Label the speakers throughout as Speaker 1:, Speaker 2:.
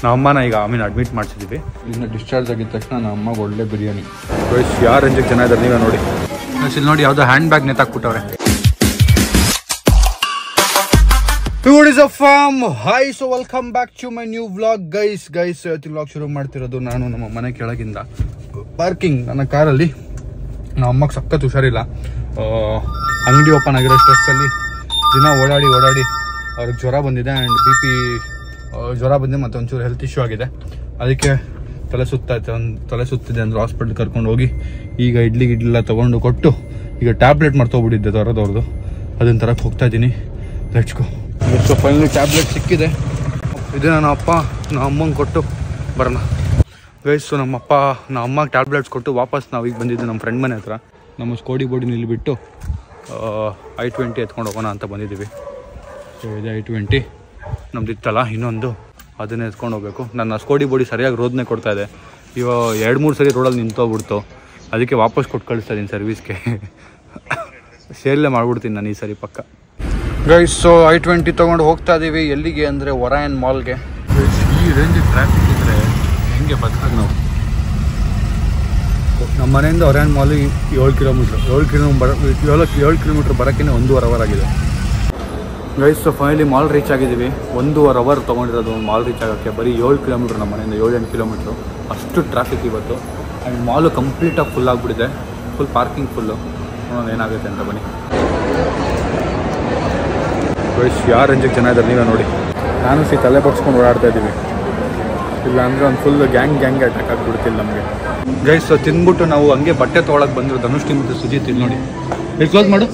Speaker 1: ನಮ್ಮ ಅಮ್ಮನ ಈಗ ಐ ಮೀನ್ ಅಡ್ಮಿಟ್ ಮಾಡಿಸಿದ್ದೀವಿ
Speaker 2: ಇನ್ನು ಡಿಸ್ಚಾರ್ಜ್ ಆಗಿದ ತಕ್ಷಣ ನಮ್ಮ ಅಮ್ಮಗೆ ಒಳ್ಳೆ ಬಿರಿಯಾನಿ
Speaker 1: ಯಾರು ರೇಂಜಿಗೆ ಜನ ಇದ್ದಾರೆ ನೀವೇ ನೋಡಿ ಇಲ್ಲಿ ನೋಡಿ ಯಾವುದೋ ಹ್ಯಾಂಡ್ ಬ್ಯಾಗ್ ನೇತಾಕ್ಬಿಟ್ಟವ್ರೆ farm hi so welcome back to my new vlog guys guys ಇವತ್ತಿನ ವ್ಲಾಗ್ ಶುರು ಮಾಡ್ತಿರೋದು ನಾನು ನಮ್ಮ ಮನೆ ಕೆಳಗಿಂದ ಪಾರ್ಕಿಂಗ್ ನನ್ನ ಕಾರಲ್ಲಿ ನಮ್ಮ ಅಮ್ಮಗೆ ಸಖತ್ ಹುಷಾರಿಲ್ಲ ಅಂಗಡಿ ಓಪನ್ ಆಗಿರೋ ಸ್ಟ್ರೆಸ್ಸಲ್ಲಿ ದಿನ ಓಡಾಡಿ ಓಡಾಡಿ ಅವ್ರಿಗೆ ಜ್ವರ ಬಂದಿದೆ ಆ್ಯಂಡ್ ಬಿ ಪಿ ಜ್ವರ ಬಂದಿದೆ ಮತ್ತು ಒಂಚೂರು ಹೆಲ್ತ್ ಇಶ್ಯೂ ಆಗಿದೆ ಅದಕ್ಕೆ ತಲೆ ಸುತ್ತಾಯ್ತು ಒಂದು ತಲೆ ಸುತ್ತಿದೆ ಅಂದ್ರೆ ಹಾಸ್ಪಿಟ್ಲ್ ಕರ್ಕೊಂಡು ಹೋಗಿ ಈಗ ಇಡ್ಲಿ ಗಿಡ್ಲೆಲ್ಲ ತೊಗೊಂಡು ಕೊಟ್ಟು ಈಗ ಟ್ಯಾಬ್ಲೆಟ್ ಮರ್ತೋಗ್ಬಿಟ್ಟಿದ್ದೆ ತರೋದವ್ರದ್ದು ಅದನ್ನ ತರಕ್ಕೆ ಹೋಗ್ತಾ ಇದ್ದೀನಿ ಲೆಟ್ಸ್ಕೋ ಸೊ ಫೈನಲಿ ಟ್ಯಾಬ್ಲೆಟ್ ಸಿಕ್ಕಿದೆ ಇದು ನನ್ನ ಅಪ್ಪ ನಮ್ಮ ಅಮ್ಮಂಗೆ ಕೊಟ್ಟು ಬರೋಣ ಗೈಸ್ ಸೊ ನಮ್ಮ ಅಪ್ಪ ನಮ್ಮ ಅಮ್ಮಗೆ ಟ್ಯಾಬ್ಲೆಟ್ಸ್ ಕೊಟ್ಟು ವಾಪಸ್ ನಾವು ಈಗ ಬಂದಿದ್ದು ನಮ್ಮ ಫ್ರೆಂಡ್ ಮನೆ ಹತ್ರ ನಮ್ಮ ಸ್ಕೋಡಿ ಬೋಡಿ ನಿಲ್ಲಿಬಿಟ್ಟು ಐ ಟ್ವೆಂಟಿ ಎತ್ಕೊಂಡು ಹೋಗೋಣ ಅಂತ ಬಂದಿದ್ದೀವಿ ಸೊ ಇದೆ ಐ ಟ್ವೆಂಟಿ ನಮ್ದು ಇತ್ತಲ್ಲ ಇನ್ನೊಂದು ಅದನ್ನೇ ಎತ್ಕೊಂಡು ಹೋಗ್ಬೇಕು ನನ್ನ ಸ್ಕೋಡಿ ಬೋಡಿ ಸರಿಯಾಗಿ ರೋದನೆ ಕೊಡ್ತಾ ಇದೆ ಇವಾಗ ಎರಡು ಮೂರು ಸರಿ ರೋಡಲ್ಲಿ ನಿಂತೋಗ್ಬಿಡ್ತು ಅದಕ್ಕೆ ವಾಪಸ್ ಕೊಟ್ಟು ಕಳಿಸ್ತಾ ಇದ್ದೀನಿ ಸರ್ವಿಸ್ಗೆ ಸೇರ್ಲೆ ಮಾಡ್ಬಿಡ್ತೀನಿ ನಾನು ಈ ಸರಿ ಪಕ್ಕ ಗೈಸ್ ಸೊ ಐ ಟ್ವೆಂಟಿ ತೊಗೊಂಡು ಹೋಗ್ತಾ ಇದ್ದೀವಿ ಎಲ್ಲಿಗೆ ಅಂದರೆ ಒರಾಯನ್ ಮಾಲ್ಗೆ ಈ ರೇಂಜ್ ಟ್ರಾಫಿಕ್ ಇದ್ದರೆ ಹೆಂಗೆ ಬದುಕೋದು ನಾವು ನಮ್ಮ ಮನೆಯಿಂದ ಒರಾಯನ್ ಮಾಲ್ ಏಳು ಕಿಲೋಮೀಟ್ರ್ ಏಳು ಕಿಲೋಮೀಟರ್ ಏಳು ಏಳು ಕಿಲೋಮೀಟ್ರ್ ಬರೋಕ್ಕೇ ಒಂದೂವರೆ ಅವರ್ ಆಗಿದೆ guys so finally mall reach ಆಗಿದ್ದೀವಿ ಒಂದೂವರೆ ಅವರ್ ತೊಗೊಂಡಿರೋದು ಮಾಲ್ ರೀಚ್ ಆಗೋಕ್ಕೆ ಬರೀ ಏಳು ಕಿಲೋಮೀಟ್ರ್ ನಮ್ಮ ಮನೆಯಿಂದ ಏಳು ಎಂಟು ಕಿಲೋಮೀಟ್ರು ಅಷ್ಟು ಟ್ರಾಫಿಕ್ ಇವತ್ತು ಆ್ಯಂಡ್ ಮಾಲು ಕಂಪ್ಲೀಟಾಗಿ ಫುಲ್ ಆಗಿಬಿಟ್ಟಿದೆ ಫುಲ್ ಪಾರ್ಕಿಂಗ್ ಫುಲ್ಲು ನೋಡೋಣ ಏನಾಗುತ್ತೆ ಅಂತ ಬನ್ನಿ ಗೈಸ್ ಯಾರು ರೇಂಜಿಗೆ ಜನ ಇದ್ದಾರೆ ನೀವೇ ನೋಡಿ ನಾನು ಸಿ ತಲೆ ಬಗ್ಸ್ಕೊಂಡು ಓಡಾಡ್ತಾ ಇದ್ದೀವಿ ಇಲ್ಲ ಅಂದರೆ ಒಂದು ಫುಲ್ ಗ್ಯಾಂಗ್ ಗ್ಯಾಂಗ್ ಅಟ್ಯಾಕ್ ಆಗಿಬಿಡ್ತಿಲ್ಲ ನಮಗೆ ಗೈಸ್ ಸೊ ತಿಂದ್ಬಿಟ್ಟು ನಾವು ಹಂಗೆ ಬಟ್ಟೆ ತೊಗೊಳಕ್ಕೆ ಬಂದಿರೋ ಧನುಷ್ ತಿಂದ್ಬಿಟ್ಟು ಸುಜಿತ್ ಇಲ್ಲಿ ನೋಡಿ ಇಲ್ಲಿ ಕ್ಲೋಸ್ ಮಾಡು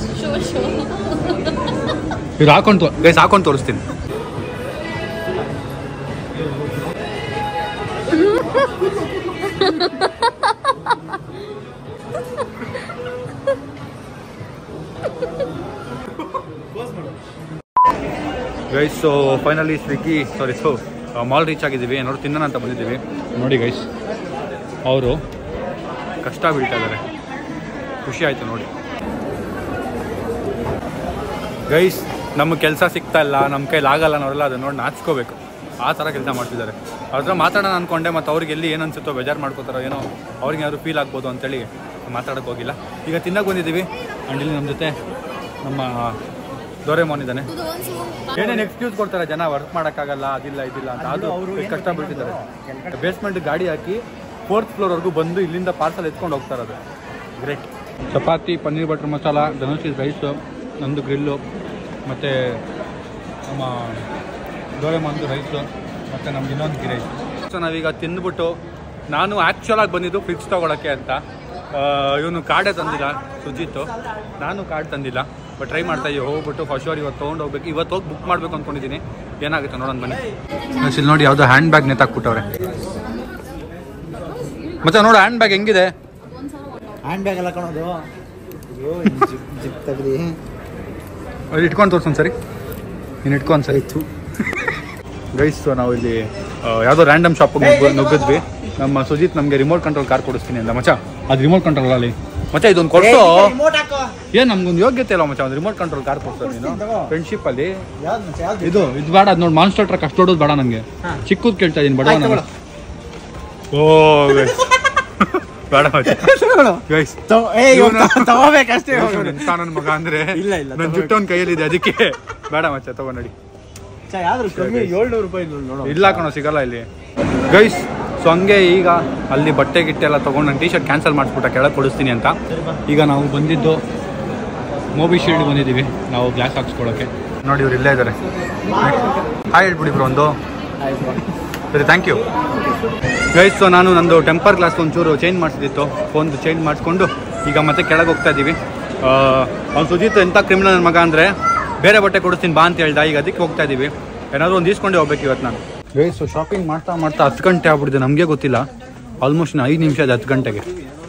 Speaker 1: ಇದು ಹಾಕೊಂಡು ಗೈಸ್ ಹಾಕೊಂಡು ತೋರಿಸ್ತೀನಿ guys so finally Swiggy sorry so mall reach ಆಗಿದ್ದೀವಿ ಏನಾದ್ರು ತಿನ್ನೋಣ ಅಂತ ಬಂದಿದ್ದೀವಿ ನೋಡಿ ಗೈಸ್ ಅವರು ಕಷ್ಟ ಬೀಳ್ತಾ ಇದ್ದಾರೆ ಖುಷಿ ಆಯಿತು ನೋಡಿ ಗೈಸ್ ನಮ್ಮ ಕೆಲಸ ಸಿಗ್ತಾ ಇಲ್ಲ ನಮ್ಮ ಕೈಲಿ ಆಗಲ್ಲ ನಾವೆಲ್ಲ ಅದನ್ನ ನೋಡಿ ನಾಚ್ಕೋಬೇಕು ಆ ಥರ ಕೆಲಸ ಮಾಡ್ತಿದ್ದಾರೆ ಅವ್ರ ಹತ್ರ ಮಾತಾಡೋಣ ಅಂದ್ಕೊಂಡೆ ಮತ್ತು ಅವ್ರಿಗೆ ಎಲ್ಲಿ ಏನು ಅನ್ಸುತ್ತೋ ಬೇಜಾರು ಮಾಡ್ಕೋತಾರೋ ಏನೋ ಅವ್ರಿಗೆ ಯಾರು ಫೀಲ್ ಆಗ್ಬೋದು ಅಂತೇಳಿ ಮಾತಾಡೋಕೆ ಹೋಗಿಲ್ಲ ಈಗ ತಿನ್ನಕ್ಕೆ ಬಂದಿದ್ದೀವಿ ಆ್ಯಂಡ್ ಇಲ್ಲಿ ನಮ್ಮ ಜೊತೆ ನಮ್ಮ ದೊರೆಮೋನ್ ಇದ್ದಾನೆ ಏನೇನು ಎಕ್ಸ್ಕ್ಯೂಸ್ ಕೊಡ್ತಾರೆ ಜನ ವರ್ಕ್ ಮಾಡೋಕ್ಕಾಗಲ್ಲ ಅದಿಲ್ಲ ಇದಿಲ್ಲ ಅಂತ ಅದು ಎಷ್ಟ್ ಕಷ್ಟ ಬೀಳ್ತಿದ್ದಾರೆ ಬೇಸ್ಮೆಂಟ್ ಗಾಡಿ ಹಾಕಿ ಫೋರ್ತ್ ಫ್ಲೋರ್ವರೆಗೂ ಬಂದು ಇಲ್ಲಿಂದ ಪಾರ್ಸಲ್ ಎತ್ಕೊಂಡು ಹೋಗ್ತಾ ಇರೋದು great chapati paneer butter masala Dhanush rice ನಂದು ಗ್ರಿಲ್ಲು ಮತ್ತು ನಮ್ಮ ದೋರೆಮಂದು ರೈಸು ಮತ್ತು ನಮ್ದು ಇನ್ನೊಂದು ಗಿ ರೈಸ್ ಸೊ ನಾವೀಗ ತಿಂದ್ಬಿಟ್ಟು ನಾನು ಆ್ಯಕ್ಚುಲಾಗಿ ಬಂದಿದ್ದು ಫ್ರಿಡ್ಜ್ ತೊಗೊಳಕ್ಕೆ ಅಂತ ಇವನು ಕಾರ್ಡೇ ತಂದಿಲ್ಲ ಸುಜಿತ್ತು ನಾನು ಕಾರ್ಡ್ ತಂದಿಲ್ಲ ಬಟ್ ಟ್ರೈ ಮಾಡ್ತಾ ಇದ್ದೀವಿ ಹೋಗ್ಬಿಟ್ಟು ಫಸ್ಟ್ ಶೋರ್ ಇವತ್ತು ತೊಗೊಂಡು ಹೋಗ್ಬೇಕು ಇವತ್ತು ಹೋಗಿ ಬುಕ್ ಮಾಡಬೇಕು ಅಂದ್ಕೊಂಡಿದ್ದೀನಿ ಏನಾಗುತ್ತೆ ನೋಡೋಣ ಬನ್ನಿ ಇಲ್ಲಿ ನೋಡಿ ಯಾವುದೋ ಹ್ಯಾಂಡ್ ಬ್ಯಾಗ್ ನೇತಾಕ್ಬಿಟ್ಟವ್ರೆ ಮತ್ತೆ ನೋಡು ಹ್ಯಾಂಡ್ ಬ್ಯಾಗ್ ಹೆಂಗಿದೆ
Speaker 3: ಹ್ಯಾಂಡ್ ಬ್ಯಾಗ್ ಎಲ್ಲ ಕಾಣೋದು ಜಿಪ್ ತೆಗ್ದು
Speaker 1: ಅಲ್ಲಿ ಇಟ್ಕೊಂಡು ತೋರ್ಸೊಂದು ಸರಿ ನೀನು ಇಟ್ಕೊಂಡು ಸರಿ ಗೈಸ್ ನಾವು ಇಲ್ಲಿ ಆ, ಯಾವುದೋ ರ್ಯಾಂಡಮ್ ಶಾಪಿಗೆ ನುಗ್ಗಿದ್ವಿ ನಮ್ಮ ಸುಜಿತ್ ನಮಗೆ ರಿಮೋಟ್ ಕಂಟ್ರೋಲ್ ಕಾರ್ ಕೊಡಿಸ್ತೀನಿ ಅಂತ ಮಚ್ಚ ಅದು ರಿಮೋಟ್ ಕಂಟ್ರೋಲ್ ಅಲ್ಲಿ ಮತ್ತೆ ಇದೊಂದು ಕೊಟ್ಟು
Speaker 3: ರಿಮೋಟ್ ಹಾಕೋ
Speaker 1: ಏನ್ ನಮ್ಗೊಂದು ಯೋಗ್ಯತೆ ಇಲ್ಲ ಮಚ್ಚ ಒಂದು ರಿಮೋಟ್ ಕಂಟ್ರೋಲ್ ಕಾರ್ ಕೊಡ್ತಾರೆ ನೀನು
Speaker 3: ತಗೋ.
Speaker 1: ಫ್ರೆಂಡ್ಶಿಪ್ ಅಲ್ಲಿ
Speaker 3: ಯಾವ್ದು ಮತ್ತೆ ಯಾವ್ದು
Speaker 1: ಇದು ಇದು ಬೇಡ ಅದು ನೋಡಿ ಮಾನ್ಸ್ಟರ್ ಟ್ರಕ್ ಅಷ್ಟು ದೊಡ್ಡದು ಬೇಡ ನಂಗೆ
Speaker 3: ಹಾ.
Speaker 1: ಚಿಕ್ಕದು ಕೇಳ್ತಾ ಇದೀನಿ ಬಡ
Speaker 3: ಆಯ್ತು ತಗೊಳ್ಳೋ.
Speaker 1: ಓ guys. ಬೇಡ ಮಚ್ಚ ಗೈಸ್
Speaker 3: ತಗೋ- ಏ ಇವ್ನು ತಗೋಬೇಕಷ್ಟೇ
Speaker 1: ನನ್ನ ಮಗ ಅಂದ್ರೆ
Speaker 3: ಇಲ್ಲ, ಇಲ್ಲ,
Speaker 1: ನನ್ನ ಜುಟ್ಟು ಅವ್ನ ಕೈಯಲ್ಲಿದೆ ಅದಕ್ಕೆ ಬೇಡ ಮಚ್ಚ ತಗೋ ನೋಡಿ
Speaker 3: ಚಾ, ಯಾವ್ದು ಕಮ್ಮಿ ಏಳ್ನೂರು ರೂಪಾಯಿ ನೋಡು
Speaker 1: ಇಲ್ಲ ಕಣೋ ಸಿಗಲ್ಲ ಇಲ್ಲಿ ಗೈಸ್ ಸೊ ಹಂಗೆ ಈಗ ಅಲ್ಲಿ ಬಟ್ಟೆ ಗಿಟ್ಟೆ ಎಲ್ಲ ತೊಗೊಂಡು ನಾನು ಟಿ ಶರ್ಟ್ ಕ್ಯಾನ್ಸಲ್ ಮಾಡಿಸ್ಬಿಟ್ಟ ಕೆಳಗೆ ಕೊಡಿಸ್ತೀನಿ ಅಂತ ಈಗ ನಾವು ಬಂದಿದ್ದು ಮೋಬಿ ಶೀಲ್ಡ್ ಬಂದಿದ್ದೀವಿ ನಾವು ಗ್ಲಾಸ್ ಹಾಕ್ಸ್ಕೊಳ್ಳೋಕೆ ನೋಡಿ ಇವ್ರು ಇಲ್ಲೇ ಇದ್ದಾರೆ ಹಾಯ್ ಹೇಳ್ಬಿಡಿ ಬ್ರೋ ಒಂದು ಸರಿ ಥ್ಯಾಂಕ್ ಯು ಗೈಸ್ ಸೊ ನಾನು ನಂದು ಟೆಂಪರ್ ಗ್ಲಾಸ್ ಒಂಚೂರು ಚೇಂಜ್ ಮಾಡಿಸಿದಿತ್ತು ಫೋನ್ದು ಚೇಂಜ್ ಮಾಡಿಸ್ಕೊಂಡು ಈಗ ಮತ್ತೆ ಕೆಳಗೆ ಹೋಗ್ತಾ ಇದ್ದೀವಿ ಅವ್ನು ಸುಜಿತ್ ಎಂಥ ಕ್ರಿಮಿನಲ್ ಮಗ ಅಂದರೆ ಬೇರೆ ಬಟ್ಟೆ ಕೊಡಿಸ್ತೀನಿ ಬಾ ಅಂತ ಹೇಳ್ದ ಈಗ ಅದಕ್ಕೆ ಹೋಗ್ತಾ ಇದ್ದೀವಿ ಏನಾದರೂ ಒಂದು ಈಸ್ಕೊಂಡೇ ಹೋಗ್ಬೇಕು ಇವತ್ತು ನಾನು ಗೈಸ್ ಸೊ ಶಾಪಿಂಗ್ ಮಾಡ್ತಾ ಮಾಡ್ತಾ ಹತ್ತು ಗಂಟೆ ಆಗ್ಬಿಟ್ಟಿದೆ ನಮಗೆ ಗೊತ್ತಿಲ್ಲ ಆಲ್ಮೋಸ್ಟ್ ಐದು ನಿಮಿಷ ಅದು ಹತ್ತು ಗಂಟೆಗೆ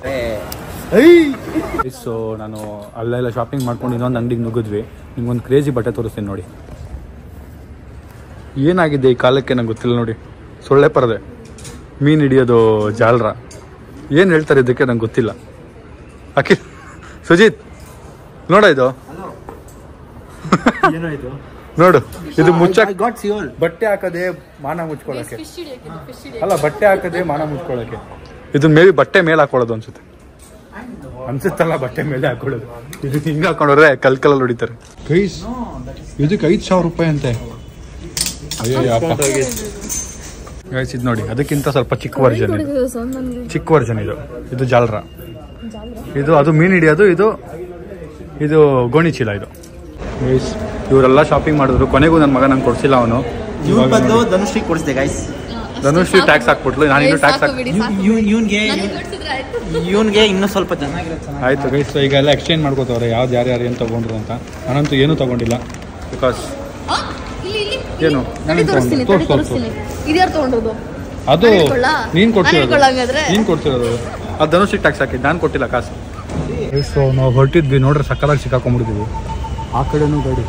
Speaker 1: ಸೊ ನಾನು ಅಲ್ಲೆಲ್ಲ ಶಾಪಿಂಗ್ ಮಾಡ್ಕೊಂಡು ಇನ್ನೊಂದು ಅಂಗಡಿಗೆ ನುಗ್ಗಿದ್ವಿ ನಿಮ್ಗೊಂದು ಕ್ರೇಜಿ ಬಟ್ಟೆ ತೋರಿಸ್ತೀನಿ ನೋಡಿ ಏನಾಗಿದೆ ಈ ಕಾಲಕ್ಕೆ ನಂಗೆ ಗೊತ್ತಿಲ್ಲ ನೋಡಿ ಸೊಳ್ಳೆ ಪರದೆ ಮೀನು ಹಿಡಿಯೋದು ಜಾಲ್ರ ಏನು ಹೇಳ್ತಾರೆ ಇದಕ್ಕೆ ನಂಗೆ ಗೊತ್ತಿಲ್ಲ ಅಖಿಲ್ ಸುಜಿತ್ ನೋಡ ಇದು
Speaker 3: ಏನಾಯ್ತು
Speaker 1: ನೋಡು ಇದು ಮುಚ್ಚಕ್
Speaker 3: ಗಾಟ್ ಸಿಯೋಲ್
Speaker 1: ಬಟ್ಟೆ ಹಾಕದೆ ಮಾನ ಮುಚ್ಕೊಳಕ್ಕೆ
Speaker 4: ಫಿಶ್ ಹಿಡಿಯಕ್ಕೆ ಫಿಶ್
Speaker 1: ಅಲ್ಲ ಬಟ್ಟೆ ಹಾಕದೆ ಮಾನ ಮುಚ್ಕೊಳಕ್ಕೆ ಇದು ಮೇಬಿ ಬಟ್ಟೆ ಮೇಲೆ ಹಾಕೊಳ್ಳೋದು ಅನ್ಸುತ್ತೆ ಅನ್ಸುತ್ತಲ್ಲ ಬಟ್ಟೆ ಮೇಲೆ ಹಾಕೊಳ್ಳೋದು ಇದು ಹಿಂಗ ಹಾಕೊಂಡ್ರೆ ಕಲ್ ಕಲ್ಲಲ್ಲಿ ಹೊಡಿತಾರೆ ಗೈಸ್ ಇದಕ್ಕೆ ಐದು ಸಾವಿರ ರೂಪಾಯಿ ಅಂತೆ ಅಯ್ಯಪ್ಪ ಗೈಸ್ ಇದು ನೋಡಿ ಅದಕ್ಕಿಂತ ಸ್ವಲ್ಪ ಚಿಕ್ಕ ವರ್ಷನ್ ಇದು
Speaker 4: ನನಗೆ
Speaker 1: ಚಿಕ್ಕ ವರ್ಷನ್ ಇದು ಇದು ಜಾಲ್ರ ಇದು ಅದು ಮೀನು ಹಿಡಿಯೋದು ಇದು ಇದು ಗೋಣಿ ಚೀಲ ಇದು ಗೈಸ್ ಇವರೆಲ್ಲ ಶಾಪಿಂಗ್ ಮಾಡಿದ್ರು ಕೊನೆಗೂ ನನ್ನ ಮಗ ನಂಗೆ ಕೊಡ್ಸಿಲ್ಲ ಅವನು
Speaker 3: ಇವ್ರ ಬಂದು ಧನುಶ್ರೀ ಕೊಡಿಸಿದೆ ಗೈಸ್
Speaker 1: ಧನುಶ್ರೀ ಟ್ಯಾಕ್ಸ್ ಹಾಕ್ಬಿಟ್ಲು ನಾನು ಇನ್ನೂ ಟ್ಯಾಕ್ಸ್ ಹಾಕ್
Speaker 3: ಇವನ್ಗೆ ಇವನ್ಗೆ ಇನ್ನೂ ಸ್ವಲ್ಪ ಚೆನ್ನಾಗಿರೋದು ಚೆನ್ನಾಗಿ
Speaker 1: ಆಯ್ತು ಗೈಸ್ ಈಗ ಎಲ್ಲ ಎಕ್ಸ್ಚೇಂಜ್ ಮಾಡ್ಕೋತವ್ರೆ ಯಾವ್ದು ಯಾರು ಯಾರು ಏನು ತಗೊಂಡ್ರು ಅಂತ ನಾನಂತೂ ಏನೂ ತಗೊಂಡಿಲ್ಲ ಬಿಕಾಸ್ ಏನು?
Speaker 4: ತಡಿ ತೋರಿಸ್ತೀನಿ ತಡಿ
Speaker 1: ತೋರ್ಸು, ತೋರ್ಸು.
Speaker 4: ತೋರಿಸ್ತೀನಿ ಇದ್ಯಾರು ತಗೊಂಡೋದು
Speaker 1: ಅದು
Speaker 4: ನಾನ್ ಹಿಡ್ಕೊಳ್ಳಾ?
Speaker 1: ನೀನ್
Speaker 4: ನಾನ್
Speaker 1: ಕೊಡ್ತಿರೋದು
Speaker 4: ಹಿಡ್ಕೊಳ್ಳಾ ಹಂಗಾದ್ರೆ?
Speaker 1: ನೀನ್ ಕೊಡ್ತಿರೋದು ಅದು ಧನುಷಿಗೆ ಟ್ಯಾಕ್ಸ್ ಹಾಕಿದ್ದು ನಾನು ಕೊಟ್ಟಿಲ್ಲ ಕಾಸು ಸೊ ನಾವು ಹೊರಟಿದ್ವಿ ನೋಡ್ರೆ ಸಕ್ಕದಾಗಿ ಸಿಕ್ಕಾಕೊಂಡ್ಬಿಡ್ತೀವಿ ಆ ಕಡೆನೂ ಗಾಡಿ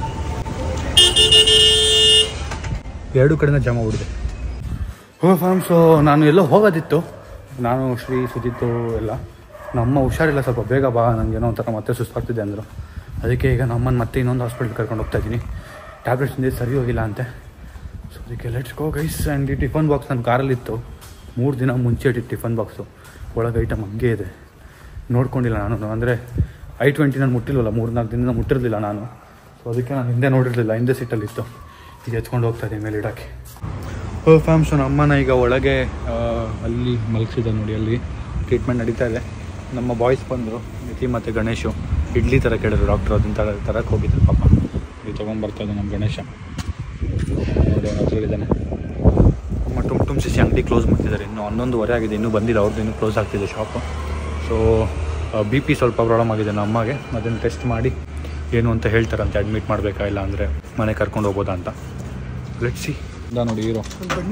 Speaker 1: ಎರಡು ಕಡೆನ ಜಮ ಬಿಡಿದೆ ಹೋ ಫ್ಯಾಮ್ ಸೊ ನಾನು ಎಲ್ಲೋ ಹೋಗೋದಿತ್ತು ನಾನು ಶ್ರೀ ಸುಜಿತ್ತು ಎಲ್ಲ ನಮ್ಮ ಹುಷಾರಿಲ್ಲ ಸ್ವಲ್ಪ ಬೇಗ ಬಾ ನನಗೆ ಏನೋ ಒಂಥರ ಮತ್ತೆ ಸುಸ್ತಾಗ್ತಿದೆ ಅಂದರು ಅದಕ್ಕೆ ಈಗ ನಮ್ಮನ್ನು ಮತ್ತೆ ಇನ್ನೊಂದು ಹಾಸ್ಪಿಟ್ಲ್ ಕರ್ಕೊಂಡು ಹೋಗ್ತಾ ಇದ್ದೀನಿ ಟ್ಯಾಬ್ಲೆಟ್ಸ್ ಇಂದ ಸರಿ ಹೋಗಿಲ್ಲ ಅಂತೆ ಸೊ ಅದಕ್ಕೆ ಲೆಟ್ಸ್ ಗೋ ಗೈಸ್ ಆ್ಯಂಡ್ ಈ ಟಿಫನ್ ಬಾಕ್ಸ್ ನನ್ನ ಕಾರಲ್ಲಿತ್ತು ಮೂರು ದಿನ ಮುಂಚೆ ಇಟ್ಟಿದ್ದು ಟಿಫನ್ ಬಾಕ್ಸು ಒಳಗೆ ಐಟಮ್ ಹಂಗೆ ಇದೆ ನೋಡ್ಕೊಂಡಿಲ್ಲ ನಾನು ಅಂದರೆ ಐ ಟ್ವೆಂಟಿ ನಾನು ಮುಟ್ಟಿಲ್ವಲ್ಲ ಮೂರು ನಾಲ್ಕು ದಿನ ಮುಟ್ಟಿರಲಿಲ್ಲ ನಾನು ಸೊ ಅದಕ್ಕೆ ನಾನು ಹಿಂದೆ ನೋಡಿರಲಿಲ್ಲ ಹಿಂದೆ ಸೀಟಲ್ಲಿತ್ತು ಈಗ ಎತ್ಕೊಂಡು ಹೋಗ್ತಾ ಇದ್ದೀನಿ ಮೇಲೆ ಇಡೋಕ್ಕೆ ಓ ಫ್ಯಾಮ್ ಸೊ ನಮ್ಮನ ಈಗ ಒಳಗೆ ಆ, ಅಲ್ಲಿ ಮಲಗಿಸಿದೆ ನೋಡಿ ಅಲ್ಲಿ ಟ್ರೀಟ್ಮೆಂಟ್ ನಡೀತಾ ಇದೆ ನಮ್ಮ ಬಾಯ್ಸ್ ಬಂದರು ನಿತಿ ಮತ್ತು ಗಣೇಶು ಇಡ್ಲಿ ಥರ ಕೇಳಿದ್ರು ಡಾಕ್ಟ್ರು ಅದನ್ನ ತರ ತರಕ್ಕೆ ಹೋಗಿದ್ರು ಪಾಪ ಇದು ತೊಗೊಂಬರ್ತಾ ಇದೆ ನಮ್ಮ ಗಣೇಶ ನೋಡಿ ಅವನ ಹತ್ರಲ್ಲಿದ್ದಾನೆ ನಮ್ಮ ಟುಮ್ ಟುಮ್ ಸಿಸಿ ಅಂಗಡಿ ಕ್ಲೋಸ್ ಮಾಡ್ತಿದ್ದಾರೆ ಇನ್ನು ಹನ್ನೊಂದುವರೆ ಆಗಿದೆ ಇನ್ನೂ ಬಂದಿಲ್ಲ ಅವ್ರದ್ದು ಇನ್ನೂ ಕ್ಲೋಸ್ ಆಗ್ತಿದೆ ಶಾಪು ಸೊ ಬಿ ಪಿ ಸ್ವಲ್ಪ ಪ್ರಾಬ್ಲಮ್ ಆಗಿದೆ ನಮ್ಮ ಅಮ್ಮಗೆ ಅದನ್ನು ಟೆಸ್ಟ್ ಮಾಡಿ ಏನು ಅಂತ ಹೇಳ್ತಾರಂತೆ ಅಡ್ಮಿಟ್ ಮಾಡಬೇಕಾ ಇಲ್ಲ ಅಂದರೆ ಮನೆ ಕರ್ಕೊಂಡು ಹೋಗ್ಬೋದಾ ಅಂತ ಲೆಟ್ಸಿ ನೋಡಿ ಹೀರೋ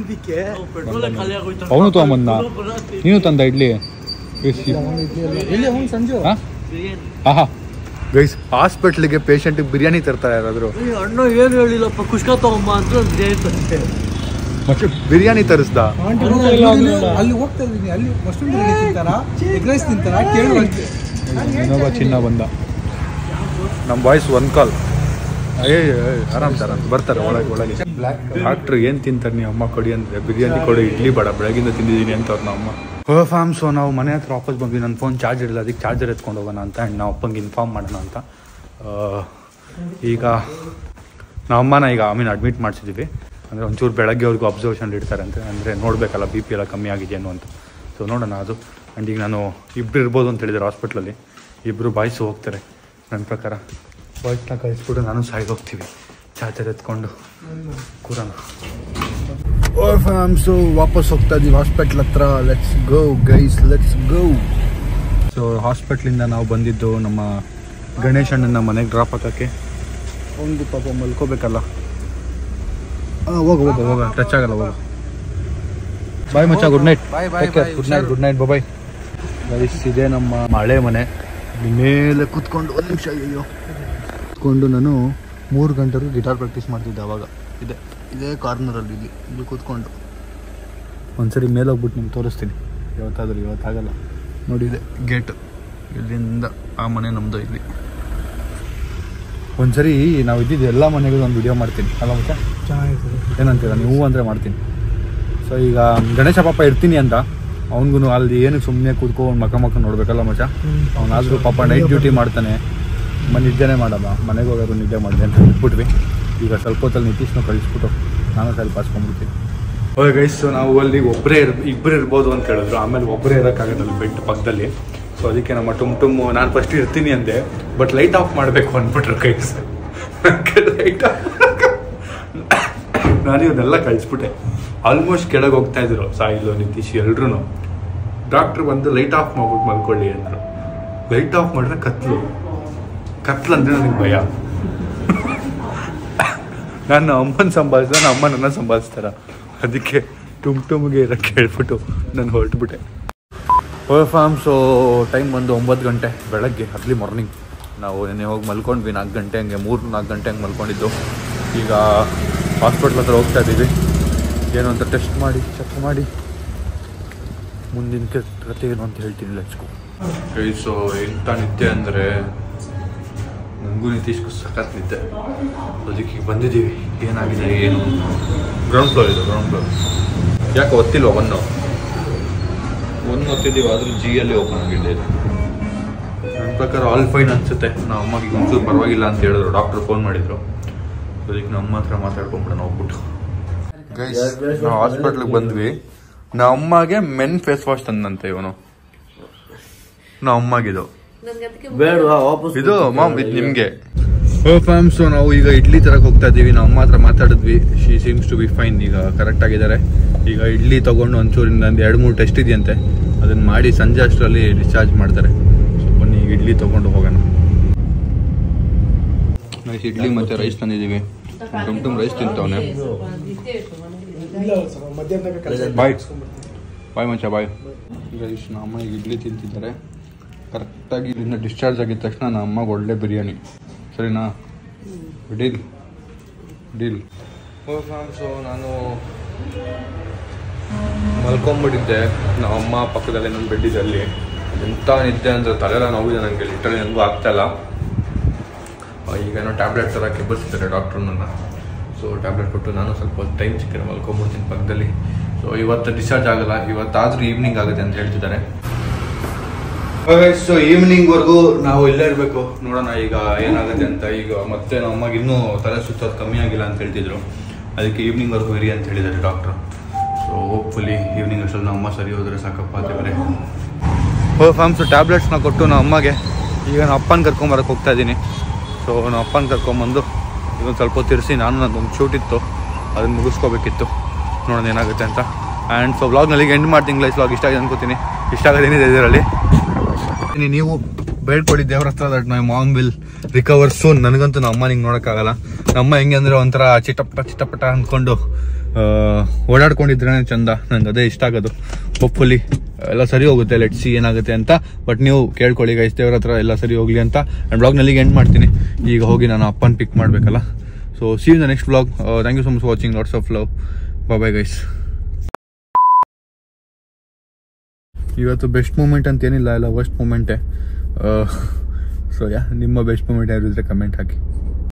Speaker 1: ಅವನು ತೊಗೊಂಬಂದ ನೀನು ತಂದ ಇಡ್ಲಿ ಆಹಾ ಗೈಸ್ ಹಾಸ್ಪಿಟ್ಲಿಗೆ ಪೇಷಂಟಿಗೆ ಬಿರಿಯಾನಿ ತರ್ತಾರೆ ಯಾರಾದರೂ
Speaker 3: ಅಣ್ಣ ಏನು ಹೇಳಿಲ್ಲಪ್ಪ ಕುಷ್ಕ ತಗೊಂಬ ಅಂತ
Speaker 1: ಮತ್ತೆ ಬಿರಿಯಾನಿ ತರಿಸ್ದ
Speaker 5: ಅಲ್ಲಿ ಹೋಗ್ತಾ ಇದ್ದೀನಿ ಅಲ್ಲಿ ಮಶ್ರೂಮ್ ಬಿರಿಯಾನಿ ತಿಂತಾರ ಎಗ್ ರೈಸ್ ತಿಂತಾರ ಕೇಳುವಂತೆ
Speaker 1: ಇನ್ನೊಬ್ಬ ಚಿನ್ನ ಬಂದ ನಮ್ಮ ಬಾಯ್ಸ್ ಒನ್ ಕಾಲ್ ಏ ಆರಾಮ್ ಸರ್ ಅಂತ ಬರ್ತಾರೆ ಒಳಗೆ ಒಳಗೆ ಡಾಕ್ಟ್ರ್ ಏನು ತಿಂತಾರೆ ನೀವು ಅಮ್ಮ ಕೊಡಿ ಅಂದರೆ ಬಿರಿಯಾನಿ ಕೊಡಿ ಇಡ್ಲಿ ಬೇಡ ಬೆಳಗಿಂದ ತಿಂದಿದ್ದೀನಿ ಅಂತ ಅವ್ರು ನಮ್ಮ ಹೋ ಫ್ಯಾಮ್ ಸೊ ನಾವು ಮನೆ ಹತ್ರ ವಾಪಸ್ ಬಂದ್ವಿ ನನ್ನ ಫೋನ್ ಚಾರ್ಜ್ ಇರಲಿಲ್ಲ ಅದಕ್ಕೆ ಚಾರ್ಜರ್ ಎತ್ಕೊಂಡು ಹೋಗೋಣ ಅಂತ ಆ್ಯಂಡ್ ನಾವು ಅಪ್ಪಂಗೆ ಇನ್ಫಾರ್ಮ್ ಮಾಡೋಣ ಅಂತ ಆ, ಈಗ ನಾವು ಅಮ್ಮನ ಈಗ ಐ ಮೀನ್ ಅಡ್ಮಿಟ್ ಮಾಡಿಸಿದ್ದೀವಿ ಅಂದರೆ ಒಂಚೂರು ಬೆಳಗ್ಗೆವರೆಗೂ ಅಬ್ಸರ್ವೇಷನ್ ಇಡ್ತಾರೆ ಅಂತ ಅಂದರೆ ನೋಡಬೇಕಲ್ಲ ಬಿ ಪಿ ಎಲ್ಲ ಕಮ್ಮಿ ಆಗಿದೆಯೇನೋ ಅಂತ ಸೊ ನೋಡೋಣ ಅದು ಆ್ಯಂಡ್ ಈಗ ನಾನು ಇಬ್ಬರು ಇರ್ಬೋದು ಅಂತ ಹೇಳಿದ್ದಾರೆ ಹಾಸ್ಪಿಟ್ಲಲ್ಲಿ ಇಬ್ಬರು ಬಾಯ್ಸು ಹೋಗ್ತಾರೆ ನನ್ನ ಪ್ರಕಾರ ಬಾಯ್ಸ್ನ ಕಳಿಸ್ಬಿಟ್ಟು ನಾನು ಸಾಯ್ದು ಹೋಗ್ತೀವಿ ಚಾರ್ಜರ್ ಎತ್ಕೊಂಡು ಕೂರೋಣ ಸೊ ವಾಪಸ್ ಹೋಗ್ತಾ ಇದೀವಿ ಹಾಸ್ಪಿಟ್ಲ್ ಹತ್ರ let's go guys let's go so ಹಾಸ್ಪಿಟ್ಲಿಂದ ನಾವು ಬಂದಿದ್ದು ನಮ್ಮ ಗಣೇಶ್ ಅಣ್ಣನ ಮನೆಗೆ ಡ್ರಾಪ್ ಹಾಕೋಕ್ಕೆ ಒಂದು ಪಾಪ ಮಲ್ಕೋಬೇಕಲ್ಲ ಹಾಂ ಹೋಗು ಹೋಗು ಹೋಗ ಟಚ್ ಆಗಲ್ಲ ಹೋಗು ಬಾಯ್ ಮಚ್ಚ good night good night good night bye guys ಇದೆ ನಮ್ಮ ಮಳೆ ಮನೆ ಇಲ್ಲಿ ಮೇಲೆ ಕೂತ್ಕೊಂಡು ಒಂದು ನಿಮಿಷ ಅಯ್ಯೋ ಕೂತ್ಕೊಂಡು ನಾನು ಮೂರು ಗಂಟೆವರೆಗೂ ಗಿಟಾರ್ ಪ್ರಾಕ್ಟೀಸ್ ಮಾಡ್ತಿದ್ದೆ ಅವಾಗ ಇದೆ ಇದೇ ಕಾರ್ನರಲ್ಲಿ ಇಲ್ಲಿ ಇಲ್ಲಿ ಕೂತ್ಕೊಂಡು ಒಂದ್ಸರಿ ಮೇಲೆ ಹೋಗ್ಬಿಟ್ಟು ನಿಮ್ಗೆ ತೋರಿಸ್ತೀನಿ ಯಾವತ್ತಾದ್ರೂ ಇವತ್ತಾಗಲ್ಲ ನೋಡಿ ಇದೆ ಗೇಟ್ ಇಲ್ಲಿಂದ ಆ ಮನೆ ನಮ್ಮದು ಇಲ್ಲಿ ಒಂದ್ಸರಿ ನಾವು ಇದ್ದಿದ್ದು ಎಲ್ಲ ಮನೆಗೂ ಒಂದು ವಿಡಿಯೋ ಮಾಡ್ತೀನಿ ಅಲ್ಲ ಮತ್ತೆ ಏನಂತೀರ ನೀವು ಅಂದರೆ ಮಾಡ್ತೀನಿ ಸೊ ಈಗ ಗಣೇಶ ಪಾಪ ಇರ್ತೀನಿ ಅಂತ ಅವನಿಗೂ ಅಲ್ಲಿ ಏನಕ್ಕೆ ಸುಮ್ಮನೆ ಕೂತ್ಕೊಂಡು ಮಕ ಮಕ ನೋಡ್ಬೇಕಲ್ಲ ಮಚ್ಚ ಅವನಾದ್ರೂ ಪಾಪ ನೈಟ್ ಡ್ಯೂಟಿ ಮಾಡ್ತಾನೆ ಮನೆ ನಿದ್ದೆನೇ ಮಾಡಲ್ಲ ಮನೆಗೆ ಹೋಗೋದು ನಿದ್ದೆ ಮಾಡಿದೆ ಅಂತ ಬಿಟ್ಬಿಟ್ವಿ ಈಗ ಸ್ವಲ್ಪ ಹೊತ್ತಲ್ಲಿ ನಿತೀಶ್ನ ಕಳಿಸ್ಬಿಟ್ಟು ನಾನು ಸ್ವಲ್ಪ ಹಾಸ್ಕೊಂಡ್ಬಿಡ್ತೀನಿ ಓಕೆ ಗೈಸ್ ಸೊ ನಾವು ಅಲ್ಲಿ ಒಬ್ಬರೇ ಇರ್ ಇಬ್ಬರು ಇರ್ಬೋದು ಅಂತ ಹೇಳಿದ್ರು ಆಮೇಲೆ ಒಬ್ಬರೇ ಇರೋಕ್ಕಾಗತ್ತಲ್ಲ ಬೆಡ್ ಪಕ್ಕದಲ್ಲಿ ಸೊ ಅದಕ್ಕೆ ನಮ್ಮ ಟುಮ್ ಟುಮ್ ನಾನು ಫಸ್ಟ್ ಇರ್ತೀನಿ ಅಂದೆ ಬಟ್ ಲೈಟ್ ಆಫ್ ಮಾಡಬೇಕು ಅಂದ್ಬಿಟ್ರು ಗೈಸ್ ಲೈಟ್ ನಾನು ಇವನ್ನೆಲ್ಲ ಕಳಿಸ್ಬಿಟ್ಟೆ ಆಲ್ಮೋಸ್ಟ್ ಕೆಳಗೆ ಹೋಗ್ತಾ ಇದ್ರು ಸಾಯಿಲು ನಿತೀಶ್ ಎಲ್ರು ಡಾಕ್ಟ್ರ್ ಬಂದು ಲೈಟ್ ಆಫ್ ಮಾಡ್ಬಿಟ್ಟು ಮಲ್ಕೊಳ್ಳಿ ಅಂದರು ಲೈಟ್ ಆಫ್ ಮಾಡಿದ್ರೆ ಕತ್ಲು ಕತ್ಲು ಅಂದರೆ ನನಗೆ ಭಯ ನಾನು ಅಮ್ಮನ ಸಂಭಾಳಿಸಿದ ನನ್ನ ಅಮ್ಮ ನನ್ನ ಸಂಭಾಳಿಸ್ತಾರ ಅದಕ್ಕೆ ಟುಮ್ ಟುಮ್ಗೆ ಇರೋಕ್ಕೆ ಹೇಳ್ಬಿಟ್ಟು ನಾನು ಹೊರಟ್ಬಿಟ್ಟೆ ಓ ಫಾರ್ಮ್ ಸೊ ಟೈಮ್ ಬಂದು ಒಂಬತ್ತು ಗಂಟೆ ಬೆಳಗ್ಗೆ ಅರ್ಲಿ ಮಾರ್ನಿಂಗ್ ನಾವು ನೆನ್ನೆ ಹೋಗಿ ಮಲ್ಕೊಂಡ್ವಿ ನಾಲ್ಕು ಗಂಟೆ ಹಂಗೆ ಮೂರು ನಾಲ್ಕು ಗಂಟೆ ಹಂಗೆ ಮಲ್ಕೊಂಡಿದ್ದು ಈಗ ಹಾಸ್ಪಿಟ್ಲ್ ಹತ್ರ ಹೋಗ್ತಾ ಇದ್ದೀವಿ ಏನು ಅಂತ ಟೆಸ್ಟ್ ಮಾಡಿ ಚೆಕ್ ಮಾಡಿ ಮುಂದಿನ ಕೆ- ಕತೆ ಏನು ಅಂತ ಹೇಳ್ತೀನಿ ಲಚ್ಕೊ ಸೊ ಎಂತ ನಿದ್ದೆ ಅಂದರೆ ನನಗೂ ನಿತೀಶ್ಗೂ ಸಖತ್ ನಿದ್ದೆ ಅದಕ್ಕೆ ಈಗ ಬಂದಿದ್ದೀವಿ ಏನಾಗಿದೆ ಏನು ಗ್ರೌಂಡ್ ಫ್ಲೋರ್ ಇದು ಗ್ರೌಂಡ್ ಫ್ಲೋರ್ ಯಾಕೆ ಒತ್ತಿಲ್ವ ಒಂದು ಒಂದು ಒತ್ತಿದ್ದೀವಿ ಆದರೂ ಜಿಯಲ್ಲಿ ಓಪನ್ ಆಗಿದೆ ಇದು ನನ್ನ ಪ್ರಕಾರ ಆಲ್ ಫೈನ್ ಅನ್ಸುತ್ತೆ ನಮ್ಮ ಅಮ್ಮಗೆ ಒಂಚೂರು ಪರವಾಗಿಲ್ಲ ಅಂತ ಹೇಳಿದ್ರು ಡಾಕ್ಟರ್ ಫೋನ್ ಮಾಡಿದ್ರು ಅದಕ್ಕೆ ನಮ್ಮ ಹತ್ರ ಮಾತಾಡ್ಕೊಂಬಿಡೋಣ ಹೋಗ್ಬಿಟ್ಟು ಗೈಸ್ ನಾವು ಹಾಸ್ಪಿಟ್ಲಿಗೆ ಬಂದ್ವಿ ನಮ್ಮ ಅಮ್ಮಗೆ ಮೆನ್ ಫೇಸ್ ವಾಶ್ ತಂದಂತೆ ಇವನು ನಮ್ಮ ಅಮ್ಮಗಿದು
Speaker 3: ಬೇಡವಾ ವಾಪಸ್
Speaker 1: ಇದು ಮಾಮ್ ಇದು ನಿಮ್ಗೆ ಓ ಫ್ಯಾಮ್ ಸೊ ನಾವು ಈಗ ಇಡ್ಲಿ ತರಕ್ ಹೋಗ್ತಾ ಇದೀವಿ ನಾವು ಅಮ್ಮ ಹತ್ರ ಮಾತಾಡಿದ್ವಿ she seems to be fine ಈಗ ಕರೆಕ್ಟ್ ಆಗಿದ್ದಾರೆ ಈಗ ಇಡ್ಲಿ ತಗೊಂಡು ಒಂಚೂರಿಂದ ಒಂದು ಎರಡು ಮೂರು ಟೆಸ್ಟ್ ಇದೆಯಂತೆ ಅದನ್ನ ಮಾಡಿ ಸಂಜೆ ಅಷ್ಟರಲ್ಲಿ ಡಿಸ್ಚಾರ್ಜ್ ಮಾಡ್ತಾರೆ ಸೊ ಬನ್ನಿ ಈಗ ಇಡ್ಲಿ ತಗೊಂಡು ಹೋಗೋಣ ನೈಸ್ ಇಡ್ಲಿ ಮತ್ತೆ ರೈಸ್ ತಂದಿದ್ದೀವಿ ಟುಮ್ ಟುಮ್ ರೈಸ್ ತಿಂತವನೆ ಬಾಯ್ ಬಾಯ್ ಮಚ್ಚ ಬಾಯ್ ರೈಸ್ ನಮ್ಮ ಅಮ್ಮ ಈಗ ಇಡ್ಲಿ ತಿಂತಿದ್ದಾರೆ ಕರೆಕ್ಟಾಗಿ ಇಲ್ಲಿಂದ ಡಿಸ್ಚಾರ್ಜ್ ಆಗಿದ ತಕ್ಷಣ ನಮ್ಮ ಅಮ್ಮಗೆ ಒಳ್ಳೆ ಬಿರಿಯಾನಿ ಸರಿನಾ ಡೀಲ್ ಡೀಲ್ ಸೊ ನಾನು ಮಲ್ಕೊಂಬಿಟ್ಟಿದ್ದೆ ನಮ್ಮ ಅಮ್ಮ ಪಕ್ಕದಲ್ಲೇ ನನ್ನ ಬೆಡ್ ಇದೆ ಅಲ್ಲಿ ಎಂಥ ನಿದ್ದೆ ಅಂದರೆ ತಲೆಲ್ಲ ನೋವಿದೆ ನನಗೆ ಲಿಟ್ರಲಿ ನನಗೂ ಆಗ್ತಾಯಿಲ್ಲ ಈಗೇನೋ ಟ್ಯಾಬ್ಲೆಟ್ ತರಕ್ಕೆ ಬರ್ತಿದ್ದಾರೆ ಡಾಕ್ಟ್ರು ನನ್ನ ಸೊ ಟ್ಯಾಬ್ಲೆಟ್ ಕೊಟ್ಟು ನಾನು ಸ್ವಲ್ಪ ಟೈಮ್ ಸಿಕ್ಕರೆ ಮಲ್ಕೊಂಬಿಡ್ತೀನಿ ಪಕ್ಕದಲ್ಲಿ ಸೊ ಇವತ್ತು ಡಿಸ್ಚಾರ್ಜ್ ಆಗಲ್ಲ ಇವತ್ತಾದರೂ ಈವ್ನಿಂಗ್ ಆಗುತ್ತೆ ಅಂತ ಹೇಳ್ತಿದ್ದಾರೆ ಸೊ ಈವ್ನಿಂಗ್ವರೆಗೂ ನಾವು ಇಲ್ಲೇ ಇರಬೇಕು ನೋಡೋಣ ಈಗ ಏನಾಗುತ್ತೆ ಅಂತ ಈಗ ಮತ್ತೆ ನಮ್ಮ ಅಮ್ಮಗೆ ಇನ್ನೂ ತಲೆ ಸುತ್ತೋದು ಕಮ್ಮಿ ಆಗಿಲ್ಲ ಅಂತ ಹೇಳ್ತಿದ್ರು ಅದಕ್ಕೆ ಈವ್ನಿಂಗ್ವರೆಗೂ ಇರಿ ಅಂತ ಹೇಳಿದ್ದಾರೆ ಡಾಕ್ಟ್ರು ಸೊ ಹೋಪ್ಫುಲಿ ಈವ್ನಿಂಗ್ ಅಷ್ಟಲ್ಲಿ ನಮ್ಮ ಅಮ್ಮ ಸರಿ ಹೋದರೆ ಸಾಕಪ್ಪ ದೇವರೇ ಹೋ ಫಾರ್ಮ್ಸು ಟ್ಯಾಬ್ಲೆಟ್ಸ್ನ ಕೊಟ್ಟು ನಮ್ಮ ಅಮ್ಮಗೆ ಈಗ ನಮ್ಮ ಅಪ್ಪನ ಕರ್ಕೊಂಬರಕ್ಕೆ ಹೋಗ್ತಾ ಇದ್ದೀನಿ ಸೊ ನಮ್ಮ ಅಪ್ಪನ ಕರ್ಕೊಂಬಂದು ಇದೊಂದು ಸ್ವಲ್ಪ ಹೊತ್ತು ಇರಿಸಿ ನಾನು ನಂದೊಂದು ಶೂಟ್ ಇತ್ತು ಅದನ್ನು ಮುಗಿಸ್ಕೋಬೇಕಿತ್ತು ನೋಡೋಣ ಏನಾಗುತ್ತೆ ಅಂತ ಆ್ಯಂಡ್ ಸೊ ವ್ಲಾಗ್ನಲ್ಲಿ ಎಂಡ್ ಮಾಡ್ತೀನಿ ಲೈಫ್ ವ್ಲಾಗ್ ಇಷ್ಟ ಆಗಿದೆ ಅನ್ಕೋತೀನಿ ಇಷ್ಟ ಆಗೋದೇನಿದೆ ಇದರಲ್ಲಿ ನೀವು ಬೇಡ್ಕೊಡಿ ದೇವ್ರ ಹತ್ರ that my mom will recover soon ನನಗಂತೂ ನಮ್ಮ ಅಮ್ಮ ನಿಂಗೆ ನೋಡೋಕ್ಕಾಗಲ್ಲ ನಮ್ಮ ಹೆಂಗೆ ಅಂದ್ರೆ ಒಂಥರ ಚಿಟಪಟ ಚಿಟಪಟ ಅಂದ್ಕೊಂಡು ಓಡಾಡ್ಕೊಂಡಿದ್ರೆ ಚಂದ ನಂಗೆ ಅದೇ ಇಷ್ಟ ಆಗೋದು ಹೋಪ್ಫುಲಿ ಎಲ್ಲ ಸರಿ ಹೋಗುತ್ತೆ ಲೆಟ್ ಸಿ ಏನಾಗುತ್ತೆ ಅಂತ ಬಟ್ ನೀವು ಕೇಳ್ಕೊಳ್ಳಿ ಗೈಸ್ ದೇವ್ರ ಹತ್ರ ಎಲ್ಲ ಸರಿ ಹೋಗ್ಲಿ ಅಂತ ಆ್ಯಂಡ್ ಬ್ಲಾಗ್ನಲ್ಲಿ ಎಂಡ್ ಮಾಡ್ತೀನಿ ಈಗ ಹೋಗಿ ನಾನು ಅಪ್ಪನ ಪಿಕ್ ಮಾಡಬೇಕಲ್ಲ so see in the next blog thank you so much watching lots of love bye guys ಇವತ್ತು ಬೆಸ್ಟ್ ಮೂಮೆಂಟ್ ಅಂತ ಏನಿಲ್ಲ ಎಲ್ಲ ವರ್ಸ್ಟ್ ಮೂಮೆಂಟೇ ಸೊ ಯಾ ನಿಮ್ಮ ಬೆಸ್ಟ್ ಮೂಮೆಂಟ್ ಯಾರು ಇದ್ರೆ ಕಮೆಂಟ್ ಹಾಕಿ